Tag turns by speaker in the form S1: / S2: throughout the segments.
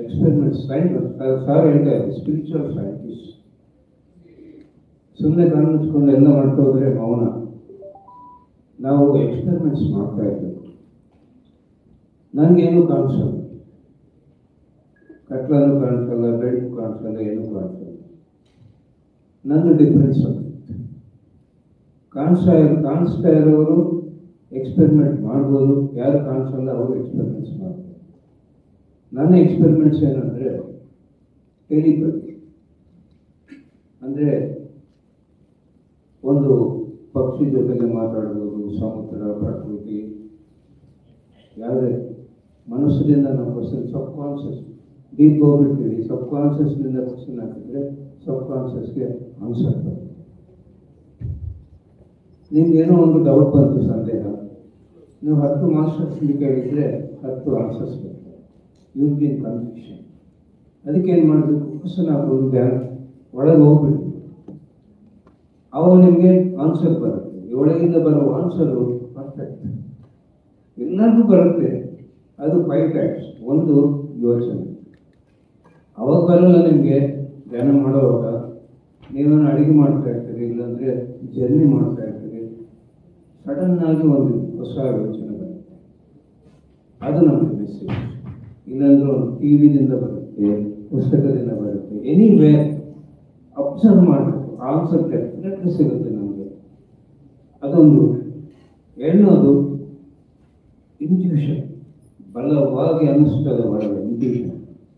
S1: Experiment science sir ಹೇಳ್ತಾರೆ spiritual scientist ಸುಮ್ಮನೆ ಕಣ್ಣು ಮುಚ್ಕೊಂಡು ಎಲ್ಲ ಮಾಡ್ತಾ ಹೋದ್ರೆ ಮೌನ ನಾವು ಎಕ್ಸ್ಪೆರಿಮೆಂಟ್ಸ್ ಮಾಡ್ತಾ ಇರ್ಬೇಕು ನನಗೇನು ಕಾಣಿಸಲ್ಲ ಕಟ್ಲನು ಕಾಣಿಸಲ್ಲ ಬೆಳಕು ಕಾಣಿಸಲ್ಲ ಏನೂ ಕಾಣಿಸಲ್ಲ ನಂದು ಡಿಫ್ರೆನ್ಸ್ ಆಗುತ್ತೆ ಕಾಣಿಸ್ತಾ ಇರೋ ಕಾಣಿಸ್ತಾ ಇರೋರು ಎಕ್ಸ್ಪೆರಿಮೆಂಟ್ ಮಾಡ್ಬೋದು ಯಾರು ಕಾಣಿಸಲ್ಲ ಅವರು ಎಕ್ಸ್ಪೆರಿಮೆಂಟ್ಸ್ ಮಾಡ್ಬೋದು ನನ್ನ ಎಕ್ಸ್ಪೆರಿಮೆಂಟ್ಸ್ ಏನಂದರೆ ಟೆಲಿಪತಿ ಅಂದರೆ ಒಂದು ಪಕ್ಷಿ ಜೊತೆಗೆ ಮಾತಾಡ್ಬೋದು ಸಮುದ್ರ ಪ್ರಕೃತಿ ಯಾವುದೇ ಮನಸ್ಸಿನಿಂದ ನಾವು ಕ್ವಶನ್ ಸಬ್ ಕಾನ್ಷಿಯಸ್ ಡೀಪ್ ಹೋಗ್ಬಿಡ್ತೀವಿ ಸಬ್ ಕಾನ್ಷಿಯಸ್ನಿಂದ ಕ್ವಶನ್ ಹಾಕಿದ್ರೆ ಸಬ್ ಕಾನ್ಷಿಯಸ್ಗೆ ಆನ್ಸರ್ ಬರುತ್ತೆ ನಿಮ್ಗೆ ಏನೋ ಒಂದು ಡೌಟ್ ಬಂತು ಸಂದೇಹ ನೀವು ಹತ್ತು ಮಾಸ್ಟರ್ಸ್ ಕೇಳಿದ್ರೆ ಹತ್ತು ಆನ್ಸರ್ಸ್ ಬರ್ತವೆ ಯು ಬಿನ್ ಕನ್ಫ್ಯೂಷನ್ ಅದಕ್ಕೆ ಏನು ಮಾಡಬೇಕು ಕ್ವಶನ್ ಹಾಕೋದು ಧ್ಯಾನ ಒಳಗೆ ಹೋಗ್ಬಿಟ್ಟು ಅವಾಗ ನಿಮಗೆ ಆನ್ಸರ್ ಬರುತ್ತೆ ಈ ಒಳಗಿಂದ ಬರೋ ಆನ್ಸರು ಪರ್ಫೆಕ್ಟ್ ಎಲ್ಲರಿಗೂ ಬರುತ್ತೆ ಅದು ಫೈವ್ ಟೈಪ್ಸ್ ಒಂದು ಯೋಚನೆ ಅವಾಗ ಬರಲ್ಲ ನಿಮಗೆ ಧ್ಯಾನ ಮಾಡೋವಾಗ ನೀವೇನು ಅಡುಗೆ ಮಾಡ್ತಾ ಇರ್ತೀರಿ ಇಲ್ಲಾಂದರೆ ಜರ್ನಿ ಮಾಡ್ತಾ ಇರ್ತೀರಿ ಸಡನ್ ಆಗಿ ಒಂದು ಹೊಸ ಯೋಚನೆ ಬರುತ್ತೆ ಅದು ನಮಗೆ ಮೆಸೇಜ್ ಇಲ್ಲಾಂದ್ರೆ ಒಂದು ಟಿ ವಿದಿಂದ ಬರುತ್ತೆ ಪುಸ್ತಕದಿಂದ ಬರುತ್ತೆ ಎನಿವೇ ಅಬ್ಸರ್ವ್ ಮಾಡಬೇಕು ಆನ್ಸರ್ ಡೆಫಿನೆಟ್ಲಿ ಸಿಗುತ್ತೆ ನಮಗೆ ಅದೊಂದು ಎರಡನೇದು ಇಂಟ್ಯೂಷನ್ ಬಲವಾಗಿ ಅನ್ನಿಸ್ತದೆ ಒಳಗೆ ಇಂಟ್ಯೂಷನ್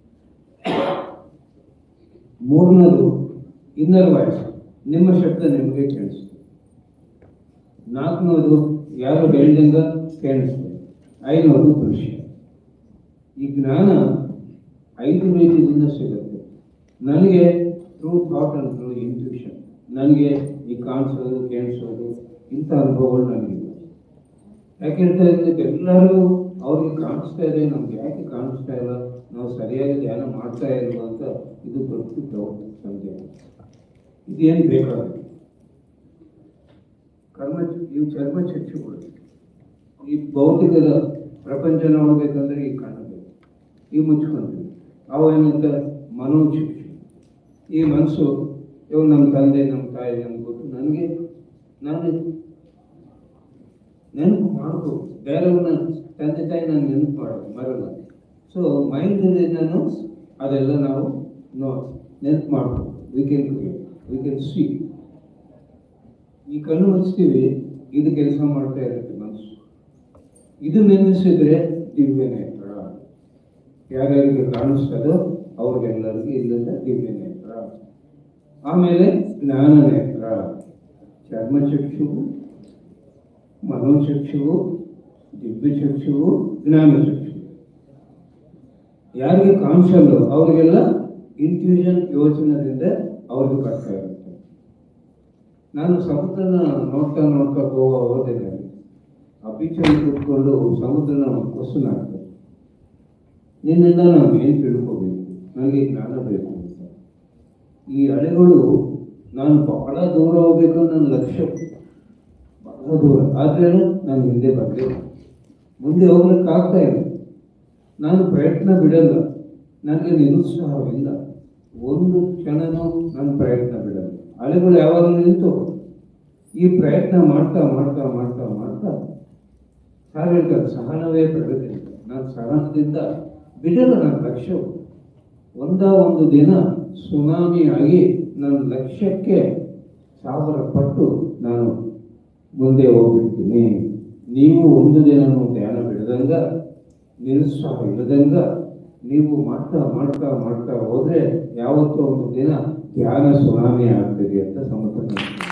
S1: ಮೂರನೇದು ಇನ್ನರ್ ವಾಯ್ಸ್ ನಿಮ್ಮ ಶಬ್ದ ನಿಮಗೆ ಕೇಳಿಸ್ತದೆ ನಾಲ್ಕನೇದು ಯಾರು ಹೇಳ್ದಂಗ ಕೇಳಿಸ್ತದೆ ಐದನೇದು ದೃಶ್ಯ ಈ ಜ್ಞಾನ ಐದು ರೀತಿಯಿಂದ ಸಿಗುತ್ತೆ ನನಗೆ through thought and through intuition ನನಗೆ ಈ ಕಾಣಿಸೋದು ಕೇಳಿಸೋದು ಇಂಥ ಅನುಭವಗಳು ನನಗಿಲ್ಲ ಯಾಕೆ ಹೇಳ್ತಾ ಇದ್ದಕ್ಕೆ ಎಲ್ಲರೂ ಅವ್ರಿಗೆ ಕಾಣಿಸ್ತಾ ಇದೆ ನಮ್ಗೆ ಯಾಕೆ ಕಾಣಿಸ್ತಾ ಇಲ್ಲ ನಾವು ಸರಿಯಾಗಿ ಧ್ಯಾನ ಮಾಡ್ತಾ ಇಲ್ವಾ ಅಂತ ಇದು ದೊಡ್ಡ ಡೌಟ್ ಸಂದೇಹ ಇದೇನು ಬೇಕಾಗುತ್ತೆ ಕರ್ಮ ಇವು ಚರ್ಮ ಚರ್ಚೆಗಳು ಈ ಭೌತಿಕದ ಪ್ರಪಂಚ ನೋಡ್ಬೇಕಂದ್ರೆ ಈ ಕಣ್ಣು ಬೇಕು ಈ ಮುಚ್ಕೊಂತೀವಿ ಅವ ಏನಂತ ಮನೋಚಿಕ್ಷೆ ಈ ಮನಸ್ಸು ಇವಾಗ ನಮ್ಮ ತಂದೆ ನಮ್ಮ ತಾಯಿ ನಮ್ಗೆ ಗೊತ್ತು ನನಗೆ ನಾನು ನೆನಪು ಮಾಡ್ಬೋದು ಬೇರೆಯವ್ರನ್ನ ತಂದೆ ತಾಯಿ ನಾನು ನೆನಪು ಮಾಡೋದು ಮರಲ್ಲ ಸೊ ಮೈಂಡಿಂದನೂ ಅದೆಲ್ಲ ನಾವು ನೋ ನೆನಪು ಮಾಡ್ಬೋದು we can we can see ಈ ಕಣ್ಣು ಮುಚ್ತೀವಿ ಇದು ಕೆಲಸ ಮಾಡ್ತಾ ಇರುತ್ತೆ ಮನಸ್ಸು ಇದು ನೆನೆಸಿದ್ರೆ ದಿವ್ಯ ನೇತ್ರ ಯಾರ್ಯಾರಿಗೆ ಕಾಣಿಸ್ತದೋ ಅವ್ರಿಗೆಲ್ಲರಿಗೂ ಇಲ್ಲಿಂದ ದಿವ್ಯ ನೇತ್ರ ಆಮೇಲೆ ಜ್ಞಾನ ನೇತ್ರ ಚರ್ಮಚಕ್ಷುವು ಮನೋಚಕ್ಷುವು ದಿವ್ಯಚಕ್ಷುವು ಜ್ಞಾನಚಕ್ಷುವು ಯಾರಿಗೆ ಕಾಣಿಸಲ್ಲೋ ಅವರಿಗೆಲ್ಲ ಇನ್ಫ್ಯೂಷನ್ ಯೋಚನೆದಿಂದ ಅವ್ರಿಗೆ ಕಷ್ಟ ಇರುತ್ತೆ ನಾನು ಸಮುದ್ರನ ನೋಡ್ತಾ ನೋಡ್ತಾ ಗೋವಾ ಹೋದೆ ಆ ಬೀಚಲ್ಲಿ ಕೂತ್ಕೊಂಡು ಸಮುದ್ರನ ಕ್ವಶನ್ ಆಗ್ತದೆ ನಿನ್ನಿಂದ ನಾನು ಏನು ತಿಳ್ಕೋಬೇಕು ನನಗೆ ಜ್ಞಾನ ಬೇಕು ಅಂತ ಈ ಅಲೆಗಳು ನಾನು ಬಹಳ ದೂರ ಹೋಗ್ಬೇಕು ನನ್ನ ಲಕ್ಷ್ಯ ಬಹಳ ದೂರ ಆದ್ರೇನು ನಾನು ಹಿಂದೆ ಬರಲಿಲ್ಲ ಮುಂದೆ ಹೋಗ್ಲಿಕ್ಕೆ ಆಗ್ತಾ ಇಲ್ಲ ನಾನು ಪ್ರಯತ್ನ ಬಿಡಲ್ಲ ನನಗೆ ನಿರುತ್ಸಾಹವಿಲ್ಲ ಒಂದು ಕ್ಷಣನೂ ನನ್ನ ಪ್ರಯತ್ನ ಬಿಡಲ್ಲ ಅಲೆಗಳು ಯಾವಾಗ ನಿಂತು ಈ ಪ್ರಯತ್ನ ಮಾಡ್ತಾ ಮಾಡ್ತಾ ಮಾಡ್ತಾ ಮಾಡ್ತಾ ಸಾರ್ ಹೇಳ್ತಾರೆ ಸಹನವೇ ಪ್ರಗತಿ ಅಂತ ನಾನು ಸಹನದಿಂದ ಬಿಡಲ್ಲ ನನ್ನ ಲಕ್ಷ್ಯವು ಒಂದ ಒಂದು ದಿನ ಸುನಾಮಿ ಆಗಿ ನನ್ನ ಲಕ್ಷ್ಯಕ್ಕೆ ಸಾವಿರ ಪಟ್ಟು ನಾನು ಮುಂದೆ ಹೋಗ್ಬಿಡ್ತೀನಿ ನೀವು ಒಂದು ದಿನನೂ ಧ್ಯಾನ ಬಿಡದಂಗ ನಿರುತ್ಸಾಹ ಇಲ್ಲದಂಗ ನೀವು ಮಾಡ್ತಾ ಮಾಡ್ತಾ ಮಾಡ್ತಾ ಹೋದ್ರೆ ಯಾವತ್ತೋ ಒಂದು ದಿನ ಧ್ಯಾನ ಸುನಾಮಿ ಆಗ್ತದೆ ಅಂತ ಸಮರ್ಥನೆ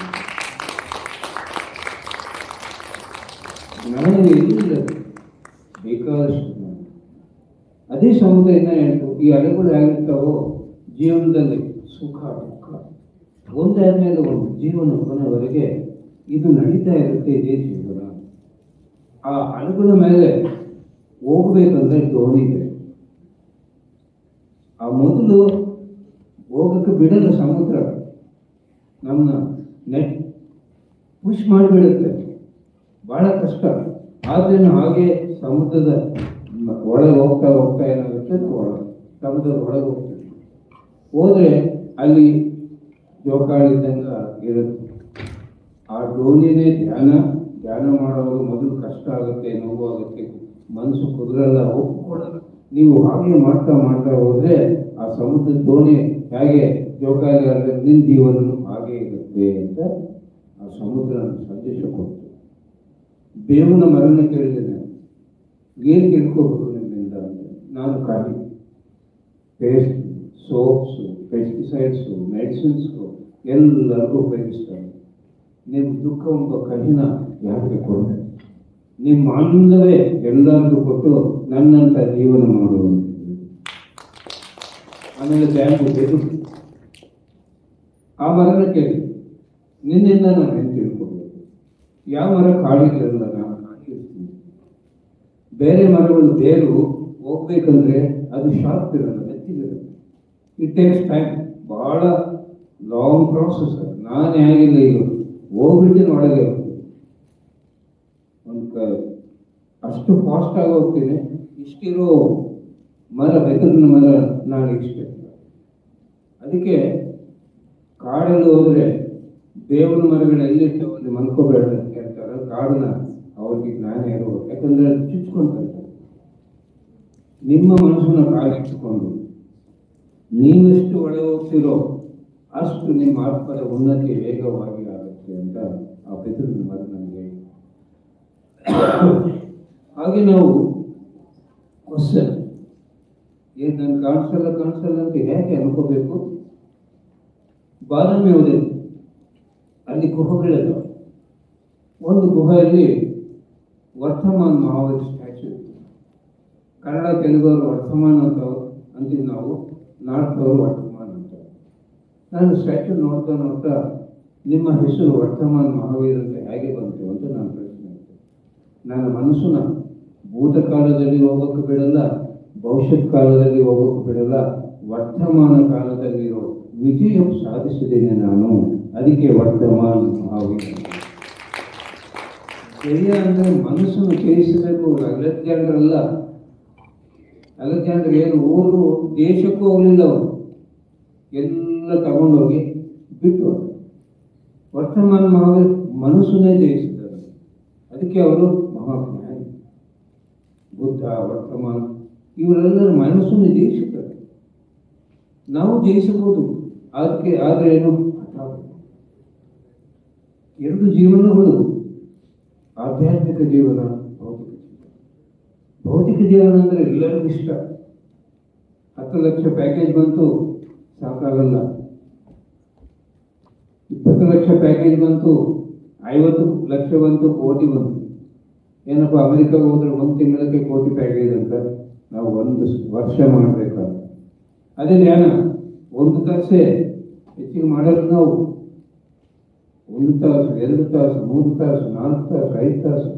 S1: ನನಗೆ ಎಲ್ಲಿಲ್ಲ ಬೇಕಾದಷ್ಟು ಜ್ಞಾನ. ಅದೇ ಸಮುದ್ರ ಇನ್ನ ಹೇಳ್ತು ಈ ಅಲೆಗಳು ಹೇಗಿರ್ತಾವೋ ಜೀವನದಲ್ಲಿ ಸುಖ ದುಃಖ ಒಂದಾದ್ಮೇಲೆ ಒಂದು ಜೀವನ ಕೊನೆವರೆಗೆ ಇದು ನಡೀತಾ ಇರುತ್ತೆ ಇದೇ ಜೀವನ ಆ ಅಲೆಗಳ ಮೇಲೆ ಹೋಗ್ಬೇಕಂದ್ರೆ ದೋಣಿ ಇದೆ ಆ ಮೊದಲು ಹೋಗಕ್ಕೆ ಬಿಡಲ್ಲ ಸಮುದ್ರ ನಮ್ಮ ನೆಟ್ ಪುಷ್ ಮಾಡಿಬಿಡುತ್ತೆ ಬಹಳ ಕಷ್ಟ ಆದ್ರೇನು ಹಾಗೆ ಸಮುದ್ರದ ಮ- ಒಳಗೆ ಹೋಗ್ತಾ ಹೋಗ್ತಾ ಏನಾಗುತ್ತೆ ಅದು ಒಳಗೆ ಸಮುದ್ರ ಒಳಗೆ ಹೋಗ್ತೀವಿ ಹೋದ್ರೆ ಅಲ್ಲಿ ಜೋಕಾಳಿದ್ದಂಗ ಇರುತ್ತೆ ಆ ಡೋಲಿನೇ ಧ್ಯಾನ ಧ್ಯಾನ ಮಾಡುವಾಗ ಮೊದಲು ಕಷ್ಟ ಆಗುತ್ತೆ ನೋವು ಆಗುತ್ತೆ ಮನಸ್ಸು ಕುದುರಲ್ಲ ಒಪ್ಕೊಳ್ಳಲ್ಲ ನೀವು ಹಾಗೆ ಮಾಡ್ತಾ ಮಾಡ್ತಾ ಹೋದ್ರೆ ಆ ಸಮುದ್ರ ದೋಣಿ ಹೇಗೆ ಜೋಕಾಲಿ ಆದ್ರೆ ನಿನ್ನ ಜೀವನನು ಹಾಗೆ ಇರುತ್ತೆ ಅಂತ ಆ ಸಮುದ್ರ ನನಗೆ ಸಂದೇಶ ಕೊಡ್ತು ಬೇವಿನ ಮರನ ಕೇಳಿದೆ ನಾನು ಏನು ತಿಳ್ಕೋಬೇಕು ನಿಮ್ಮಿಂದ ಅಂತ ನಾನು ಕಾಯಿ ಪೇಸ್ಟ್ ಸೋಪ್ಸು ಪೆಸ್ಟಿಸೈಡ್ಸು ಮೆಡಿಸಿನ್ಸ್ಗು ಎಲ್ಲರಿಗೂ ಉಪಯೋಗಿಸ್ತಾರೆ ನಿಮ್ಮ ದುಃಖ ಎಂಬ ಕಹಿನ ಯಾಕೆ ಕೊಡಬೇಕು ನಿಮ್ಮ ಆನಂದವೇ ಎಲ್ಲರಿಗೂ ಕೊಟ್ಟು ನನ್ನಂತ ಜೀವನ ಮಾಡುವುದು ಆಮೇಲೆ ಬ್ಯಾಂಕ್ ಬೇಕು ಆ ಮರನ ಕೇಳಿ ನಿನ್ನಿಂದ ನಾನು ಏನು ತಿಳ್ಕೊಬೇಕು ಯಾವ ಮರ ಕಾಡಿರಲ್ಲ ನಾನು ಕಾಡಿರ್ತೀನಿ ಬೇರೆ ಮರಗಳು ಬೇರು ಹೋಗ್ಬೇಕಂದ್ರೆ ಅದು ಶಾರ್ಪ್ ಇರಲ್ಲ ಮೆತ್ತಿಗಿರುತ್ತೆ ಇಟ್ ಟೇಕ್ಸ್ ಟೈಮ್ ಬಹಳ ಲಾಂಗ್ ಪ್ರಾಸೆಸ್ ಅದು ನಾನು ಹೇಗಿಲ್ಲ ಈಗ ಹೋಗ್ಬಿಟ್ಟಿನ ಒಳಗೆ ಹೋಗ್ತೀನಿ ಒಂದು ಕ ಅಷ್ಟು ಫಾಸ್ಟ್ ಆಗಿ ಹೋಗ್ತೀನಿ ಇಷ್ಟಿರೋ ಮರ ಬೆತ್ತದ ಮರ ನಾನು ಇಷ್ಟ ಅದಕ್ಕೆ ಕಾಡಲ್ಲಿ ಹೋದ್ರೆ ಬೇವಿನ ಮರಗಳು ಎಲ್ಲಿರ್ತಾವೆ ಅಲ್ಲಿ ಮನ್ಕೋಬೇಡ ಅಂತ ಹೇಳ್ತಾರೆ ಕಾಡನ್ನ ಅವ್ರಿಗೆ ಜ್ಞಾನ ಇರೋ ಯಾಕಂದ್ರೆ ಅದು ಚುಚ್ಕೊಂತಾರೆ ನಿಮ್ಮ ಮನಸ್ಸನ್ನ ಕಾಗಿಟ್ಟುಕೊಂಡು ನೀವೆಷ್ಟು ಒಳಗೆ ಹೋಗ್ತಿರೋ ಅಷ್ಟು ನಿಮ್ಮ ಆತ್ಮದ ಉನ್ನತಿ ವೇಗವಾಗಿ ಆಗುತ್ತೆ ಅಂತ ಆ ಬೆದರಿನ ಮರ ನನಗೆ ಹಾಗೆ ನಾವು ಕ್ವಶನ್ ಏನು ನನ್ಗೆ ಕಾಣಿಸಲ್ಲ ಕಾಣಿಸಲ್ಲ ಅಂತ ಹೇಗೆ ಅನ್ಕೋಬೇಕು ಬಾದಾಮಿ ಹೋದೆ ಅಲ್ಲಿ ಗುಹೆಗಳಿದಾವೆ ಒಂದು ಗುಹೆಯಲ್ಲಿ ವರ್ತಮಾನ್ ಮಹಾವೀರ್ ಸ್ಟ್ಯಾಚ್ಯೂ ಇತ್ತು ಕನ್ನಡ ತೆಲುಗವರು ವರ್ತಮಾನ್ ಅಂತ ಅಂತೀವಿ ನಾವು ನಾರ್ತ್ ಅವರು ವರ್ತಮಾನ್ ಅಂತ ನಾನು ಸ್ಟ್ಯಾಚ್ಯೂ ನೋಡ್ತಾ ನೋಡ್ತಾ ನಿಮ್ಮ ಹೆಸರು ವರ್ತಮಾನ್ ಮಹಾವೀರ್ ಅಂತ ಹೇಗೆ ಬಂತು ಅಂತ ನಾನು ಪ್ರಶ್ನೆ ಮಾಡ್ತೆ ನನ್ನ ಮನಸ್ಸನ್ನ ಭೂತಕಾಲದಲ್ಲಿ ಹೋಗೋಕ್ಕೆ ಬಿಡಲ್ಲ ಭವಿಷ್ಯತ್ ಕಾಲದಲ್ಲಿ ಹೋಗೋಕ್ಕೆ ಬಿಡಲ್ಲ ವರ್ತಮಾನ ಕಾಲದಲ್ಲಿರೋ ವಿಜಯ ಸಾಧಿಸಿದ್ದೇನೆ ನಾನು ಅದಕ್ಕೆ ವರ್ತಮಾನ ಮಹಾವೀರ್ ಅಂತ. ಜಯ ಅಂದ್ರೆ ಮನಸ್ಸನ್ನು ಜಯಿಸಬೇಕು ಅಲೆಕ್ಸಾಂಡರ್ ಅಲೆಕ್ಸಾಂಡರ್ ಏನು ಊರು ದೇಶಕ್ಕೂ ಹೋಗಲಿಲ್ಲ ಅವರು ಎಲ್ಲ ತಗೊಂಡೋಗಿ ಬಿಟ್ಟು ಹೋದ್ರು. ವರ್ತಮಾನ ಮಹಾವೀರ್ ಮನಸ್ಸನ್ನೇ ಜಯಿಸಿದ್ದಾರೆ ಅದಕ್ಕೆ ಅವರು ಮಹಾಜ್ಞಾನಿ ಬುದ್ಧ ವರ್ತಮಾನ ಇವರೆಲ್ಲರ ಮನಸ್ಸನ್ನು ಜಯಿಸಿದ್ದಾರೆ ನಾವು ಜಯಿಸಬಹುದು ಅದಕ್ಕೆ ಆದರೆ ಏನು ಹಠಾತ್. ಎರಡು ಜೀವನಗಳು ಆಧ್ಯಾತ್ಮಿಕ ಜೀವನ ಭೌತಿಕ ಜೀವನ ಭೌತಿಕ ಜೀವನ ಅಂದ್ರೆ ಎಲ್ಲರಿಗೂ ಇಷ್ಟ ಹತ್ತು ಲಕ್ಷ ಪ್ಯಾಕೇಜ್ ಬಂತು ಸಾಕಾಗಲ್ಲ ಇಪ್ಪತ್ತು ಲಕ್ಷ ಪ್ಯಾಕೇಜ್ ಬಂತು ಐವತ್ತು ಲಕ್ಷ ಬಂತು ಕೋಟಿ ಬಂತು ಏನಪ್ಪ ಅಮೆರಿಕಾಗೆ ಹೋದ್ರೆ ಒಂದು ತಿಂಗಳಕ್ಕೆ ಕೋಟಿ ಪ್ಯಾಕೇಜ್ ಅಂತ ನಾವು ಒಂದು ವರ್ಷ ಮಾಡಬೇಕಾದ್ರೆ ಅದೇ ಧ್ಯಾನ ಒಂದು ತಾಸೇ ಹೆಚ್ಚಿಗೆ ಮಾಡಲ್ಲ ನಾವು ಒಂದು ತಾಸು ಎರಡು ತಾಸು ಮೂರು ತಾಸು ನಾಲ್ಕು ತಾಸು ಐದು ತಾಸು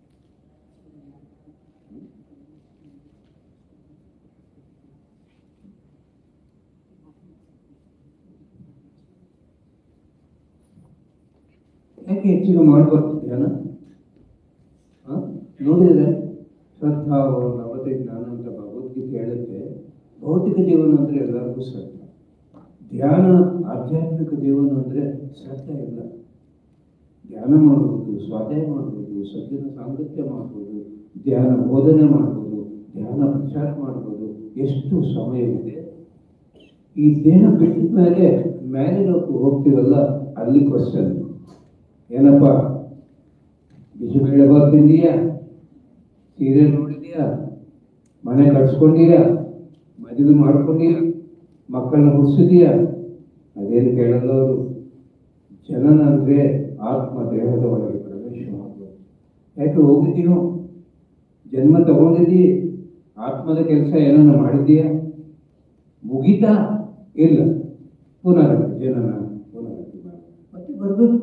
S1: ಯಾಕೆ ಹೆಚ್ಚಿಗೆ ಮಾಡಬಾರ್ದು ಧ್ಯಾನ ಹ? ನೋಡಿದ್ರೆ ಶ್ರದ್ಧಾ ನವತೆ ಜ್ಞಾನ ಅಂತ ಭಗವದ್ಗೀತೆ ಹೇಳುತ್ತೆ ಭೌತಿಕ ಜೀವನ ಅಂದ್ರೆ ಎಲ್ಲರಿಗೂ ಶ್ರದ್ಧೆ ಧ್ಯಾನ ಆಧ್ಯಾತ್ಮಿಕ ಜೀವನ ಅಂದ್ರೆ ಶ್ರದ್ಧೆ ಇಲ್ಲ ಧ್ಯಾನ ಮಾಡ್ಬೋದು ಸ್ವಾಧ್ಯಾಯ ಮಾಡ್ಬೋದು ಸಜ್ಜನ ಸಾಂಗತ್ಯ ಮಾಡ್ಬೋದು ಧ್ಯಾನ ಬೋಧನೆ ಮಾಡ್ಬೋದು ಧ್ಯಾನ ಪ್ರಚಾರ ಮಾಡ್ಬೋದು ಎಷ್ಟು ಸಮಯವಿದೆ ಈ ದೇಹ ಬಿಟ್ಟಿದ ಮೇಲೆ ಮೇಲೆ ನಾವು ಹೋಗ್ತೀವಲ್ಲ ಅಲ್ಲಿ ಕ್ವಶನ್ ಏನಪ್ಪ ಬಿಸಿಬೇಳೆ ತಿಂದೀಯಾ ಸೀರಿಯಲ್ ನೋಡಿದೀಯಾ ಮನೆ ಕಟ್ಸ್ಕೊಂಡಿಯಾ ಮದುವೆ ಮಾಡ್ಕೊಂಡಿಯಾ ಮಕ್ಕಳನ್ನ ಹುಟ್ಟಿಸಿದೀಯಾ ಅದೇನು ಕೇಳಲ್ಲ ಅವರು ಜನನ ಅಂದ್ರೆ ಆತ್ಮ ದೇಹದ ಒಳಗೆ ಪ್ರವೇಶ ಮಾಡಬೇಕು ಯಾಕೆ ಹೋಗಿದ್ದೀನೋ ಜನ್ಮ ತಗೊಂಡಿದ್ದೀ ಆತ್ಮದ ಕೆಲಸ ಏನನ್ನ ಮಾಡಿದ್ದೀಯಾ ಮುಗೀತಾ ಇಲ್ಲ ಪುನಃ ಜನನ ಪುನಃ ಮತ್ತೆ ಬರಬೇಕು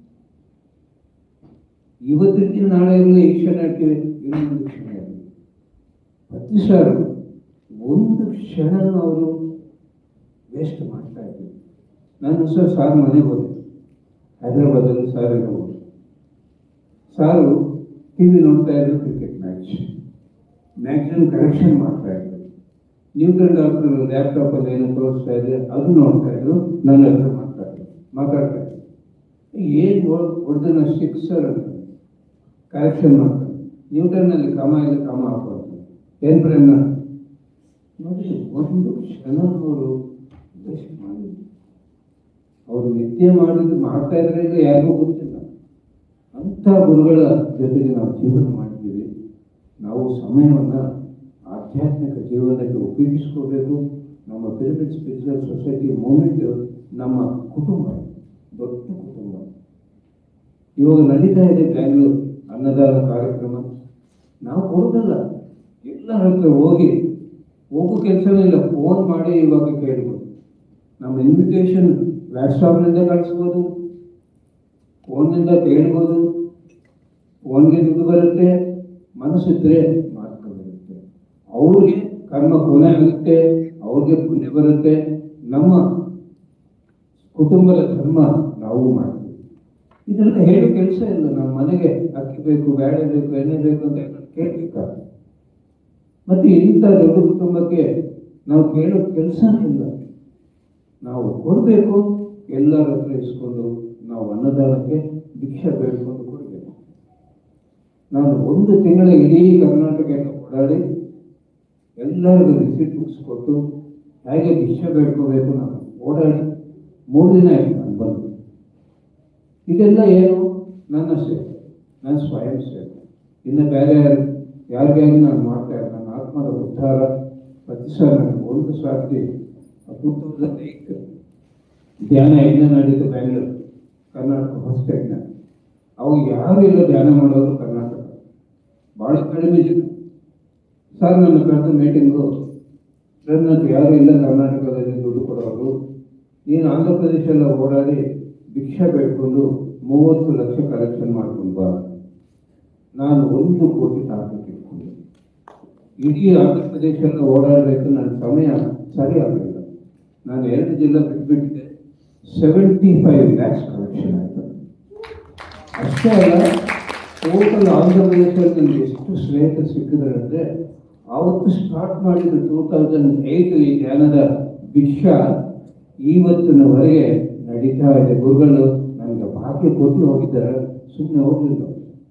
S1: ಇವತ್ತಿನ ನಾಳೆ ಇರಲಿ ಈ ಕ್ಷಣ ಇರ್ತೀವಿ ಇನ್ನೊಂದು ಕ್ಷಣ ಇರಲಿ ಪ್ರತಿ ಸಾರು ಒಂದು ಕ್ಷಣ ಅವರು ವೇಸ್ಟ್ ಮಾಡ್ತಾ ಇದ್ದೀವಿ ನಾನು ಸರ್ ಸಾರ್ ಮನೆಗೆ ಹೋದೆ ಹೈದರಾಬಾದಲ್ಲಿ ಸಾರ್ ಹೋದೆ ಸಾರು ಟಿ ವಿ ನೋಡ್ತಾ ಇದ್ರು ಕ್ರಿಕೆಟ್ ಮ್ಯಾಚ್ ಮ್ಯಾಗ್ಝಿನ್ ಕರೆಕ್ಷನ್ ಮಾಡ್ತಾ ಇದ್ರು ನ್ಯೂಟ್ರನ್ ಡಾಕ್ಟರ್ ಲ್ಯಾಪ್ಟಾಪ್ ಅಲ್ಲಿ ಏನೋ ತೋರಿಸ್ತಾ ಇದೆ ಅದು ನೋಡ್ತಾ ಇದ್ರು ನನ್ನ ಹತ್ರ ಮಾತಾಡ್ತಾರೆ ಮಾತಾಡ್ತಾ ಇದ್ರು ಏನ್ ಹೊಡೆದ ಸಿಕ್ಸರ್ ಅಂತ ಕರೆಕ್ಷನ್ ಮಾಡ್ತಾರೆ ನ್ಯೂಟನ್ ಅಲ್ಲಿ ಕಮ ಇಲ್ಲ ಕಮ ಹಾಕೋದು ಏನ್ ಪ್ರೇಮ ನೋಡಿ ಒಂದು ಕ್ಷಣ ಅವರು ವೇಸ್ಟ್ ಮಾಡಿದ್ರು ಅವರು ನಿತ್ಯ ಮಾಡಿದ್ದು ಮಾಡ್ತಾ ಇದ್ರೆ ಇಲ್ಲ ಯಾರಿಗೂ ಗೊತ್ತಿಲ್ಲ ಅಂಥ ಗುರುಗಳ ಜೊತೆಗೆ ನಾವು ಜೀವನ ಮಾಡಿದ್ದೀವಿ ನಾವು ಸಮಯವನ್ನ ಆಧ್ಯಾತ್ಮಿಕ ಜೀವನಕ್ಕೆ ಉಪಯೋಗಿಸ್ಕೋಬೇಕು ನಮ್ಮ ಪಿರಮಿಡ್ ಸ್ಪಿರಿಚುವಲ್ ಸೊಸೈಟಿ ಮೂಮೆಂಟ್ ನಮ್ಮ ಕುಟುಂಬ ದೊಡ್ಡ ಕುಟುಂಬ ಇವಾಗ ನಡೀತಾ ಇದೆ ಬ್ಯಾಂಗ್ಳೂರ್ ಅನ್ನದಾನ ಕಾರ್ಯಕ್ರಮ ನಾವು ಕೊಡೋದಲ್ಲ ಎಲ್ಲರ ಹತ್ರ ಹೋಗಿ ಹೋಗೋ ಕೆಲಸನೇ ಇಲ್ಲ ಫೋನ್ ಮಾಡಿ ಇವಾಗ ಕೇಳ್ಬೋದು ನಮ್ಮ ಇನ್ವಿಟೇಷನ್ ವಾಟ್ಸಾಪ್ನಿಂದ ಕಳಿಸ್ಬೋದು ಫೋನ್ನಿಂದ ಕೇಳ್ಬೋದು ಫೋನ್ಗೆ ದುಡ್ಡು ಬರುತ್ತೆ ಮನಸ್ಸಿದ್ರೆ ಮಾರ್ಗ ಬರುತ್ತೆ ಅವ್ರಿಗೆ ಕರ್ಮ ಕೊನೆ ಆಗುತ್ತೆ ಅವ್ರಿಗೆ ಪುಣ್ಯ ಬರುತ್ತೆ ನಮ್ಮ ಕುಟುಂಬದ ಧರ್ಮ ನಾವು ಮಾಡ್ತೀವಿ ಇದೆಲ್ಲ ಹೇಳೋ ಕೆಲಸ ಇಲ್ಲ ನಮ್ಮ ಮನೆಗೆ ಅಕ್ಕಿ ಬೇಕು ಬೇಳೆ ಬೇಕು ಎಣ್ಣೆ ಬೇಕು ಅಂತ ಏನಾದ್ರು ಕೇಳ್ಬೇಕಾಗ್ತದೆ ಮತ್ತೆ ಇಂಥ ದೊಡ್ಡ ಕುಟುಂಬಕ್ಕೆ ನಾವು ಕೇಳೋ ಕೆಲಸನೇ ಇಲ್ಲ ನಾವು ಕೊಡಬೇಕು ಎಲ್ಲರ ಹತ್ರ ಇಸ್ಕೊಂಡು ನಾವು ಅನ್ನದಾನಕ್ಕೆ ಭಿಕ್ಷೆ ಬೇಡ್ಕೊಂಡು ಕೊಡಬೇಕು ನಾನು ಒಂದು ತಿಂಗಳ ಇಡೀ ಕರ್ನಾಟಕ ಓಡಾಡಿ ಎಲ್ಲರಿಗೂ ರಿಸೀಟ್ ಬುಕ್ಸ್ ಕೊಟ್ಟು ಹೇಗೆ ಭಿಕ್ಷೆ ಬೇಡ್ಕೋಬೇಕು ನಾನು ಓಡಾಡಿ ಮೂರು ದಿನ ಆಯ್ತು ನಾನು ಬಂದು ಇದೆಲ್ಲ ಏನು ನನ್ನ ಸೇವೆ ನನ್ನ ಸ್ವಯಂ ಸೇವೆ ಇನ್ನು ಬೇರೆ ಯಾರು ಯಾರಿಗಾಗಿ ನಾನು ಮಾಡ್ತಾ ಇಲ್ಲ ನನ್ನ ಆತ್ಮದ ಉದ್ಧಾರ ಪ್ರತಿ ಸಲ ನನಗೆ ಒಂದು ಸಾರ್ತಿ ಟೂ ತೌಸಂಡ್ ಏಯ್ಟ್ ಧ್ಯಾನ ಯಜ್ಞ ನಡೀತು ಬ್ಯಾಂಗ್ಳೂರು ಕರ್ನಾಟಕ ಹೊಸಪೇಟೆ ಅವಾಗ ಯಾರು ಇಲ್ಲ ಧ್ಯಾನ ಮಾಡೋರು ಕರ್ನಾಟಕ ಭಾಳ ಕಡಿಮೆ ಜನ ಸರ್ ನನ್ನ ಕರೆದು ಮೀಟಿಂಗು ನನ್ನದು ಯಾರು ಇಲ್ಲ ಕರ್ನಾಟಕದಲ್ಲಿ ದುಡ್ಡು ಕೊಡೋರು ನೀನು ಆಂಧ್ರ ಪ್ರದೇಶ ಎಲ್ಲ ಓಡಾಡಿ ಭಿಕ್ಷೆ ಬೇಡ್ಕೊಂಡು ಮೂವತ್ತು ಲಕ್ಷ ಕಲೆಕ್ಷನ್ ಮಾಡ್ಕೊಂಡು ಬಾ ನಾನು ಒಂದು ಕೋಟಿ ಟಾರ್ಗೆಟ್ ಇಟ್ಕೊಂಡೆ ಇಡೀ ಆಂಧ್ರ ಪ್ರದೇಶ ಎಲ್ಲ ಓಡಾಡಬೇಕು ನನ್ನ ಸಮಯ ಸರಿ ಆಗಲಿಲ್ಲ ನಾನು ಎರಡು ಜಿಲ್ಲೆ ಬಿಟ್ಬಿಟ್ಟಿದ್ದೆ ಸೆವೆಂಟಿ ಫೈವ್ ಲ್ಯಾಕ್ಸ್ ಕಲೆಕ್ಷನ್ ಆಯಿತು ಅಷ್ಟೇ ಅಲ್ಲ ಟೋಟಲ್ ಆಂಧ್ರ ಪ್ರದೇಶದಲ್ಲಿ ನನಗೆ ಎಷ್ಟು ಸ್ನೇಹಿತರು ಸಿಕ್ಕಿದ್ದಾರೆ ಅಂದರೆ ಆವತ್ತು ಸ್ಟಾರ್ಟ್ ಮಾಡಿದ್ದು ಟೂ ತೌಸಂಡ್ ಏಯ್ಟ್ ಈ ಧ್ಯಾನದ ಭಿಕ್ಷಾ ಇವತ್ತಿನವರೆಗೆ ನಡೀತಾ ಇದೆ ಗುರುಗಳು ನನಗೆ ಭಾಗ್ಯ ಕೊಟ್ಟು ಹೋಗಿದ್ದಾರೆ ಸುಮ್ಮನೆ ಹೋಗಲಿಲ್ಲ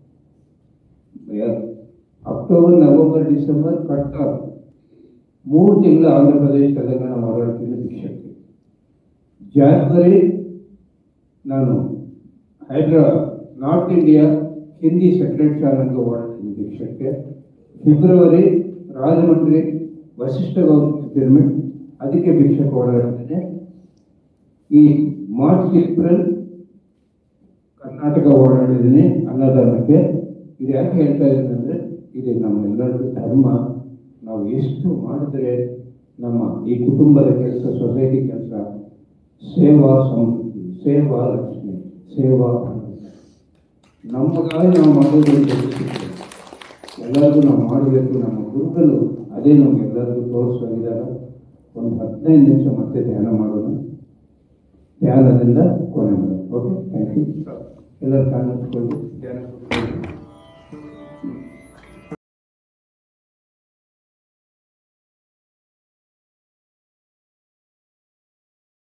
S1: ಅಕ್ಟೋಬರ್ ನವೆಂಬರ್ ಡಿಸೆಂಬರ್ ಕಟ್ಟ ಮೂರು ತಿಂಗಳು ಆಂಧ್ರ ಪ್ರದೇಶ ತೆಲಂಗಾಣ ಓಡಾಡ್ತೀನಿ ಭಿಕ್ಷಕ್ಕೆ ಜಾನ್ವರಿ ನಾನು Hyderabad north India Hindi secret ಚಾನಲ್ಗೆ ಓಡಾಡ್ತೀನಿ ಭಿಕ್ಷಕ್ಕೆ ಫೆಬ್ರವರಿ ರಾಜಮಂಡ್ರಿ ವಸಿಷ್ಠ ಗೌತಮ ಪಿರಮಿಡ್ ಅದಕ್ಕೆ ಭಿಕ್ಷಕ್ಕೆ ಓಡಾಡ್ತೇನೆ ಈ ಮಾರ್ಚ್ ಏಪ್ರಿಲ್ ಕರ್ನಾಟಕ ಓಡಾಡಿದ್ದೀನಿ ಅನ್ನದಾನಕ್ಕೆ ಇದು ಯಾಕೆ ಹೇಳ್ತಾ ಇದ್ದೀನಿ ಅಂದರೆ ಇದು ನಮ್ಮೆಲ್ಲರದ್ದು ಧರ್ಮ ನಾವು ಎಷ್ಟು ಮಾಡಿದ್ರೆ ನಮ್ಮ ಈ ಕುಟುಂಬದ ಕೆಲಸ ಸೊಸೈಟಿ ಕೆಲಸ ಸೇವಾ ಸಮೃದ್ಧಿ ಸೇವಾ ಲಕ್ಷ್ಮಿ ಸೇವಾ ಅಭಿವೃದ್ಧಿ. ನಮಗಾಗಿ ನಾವು ಮಾಡೋದು ಅಂತ ಗೊತ್ತಿತ್ತು. ಎಲ್ಲರಿಗೂ ನಾವು ಮಾಡಬೇಕು ನಮ್ಮ ಗುರುಗಳು ಅದೇ ನಮಗೆಲ್ಲರಿಗೂ ತೋರಿಸುವಾಗಿದ್ದಾರೆ ಒಂದು ಹದಿನೈದು ನಿಮಿಷ ಮತ್ತೆ ಧ್ಯಾನ ಮಾಡೋಣ ಧ್ಯಾನದಿಂದ ಕೊನೆ ಮಾಡೋಣ ಓಕೆ ಥ್ಯಾಂಕ್ ಯು ಎಲ್ಲರೂ ಕಾಣಿಸ್ಕೊಂಡು ಧ್ಯಾನ ಕೂತ್ಕೊಳ್ಳಿ.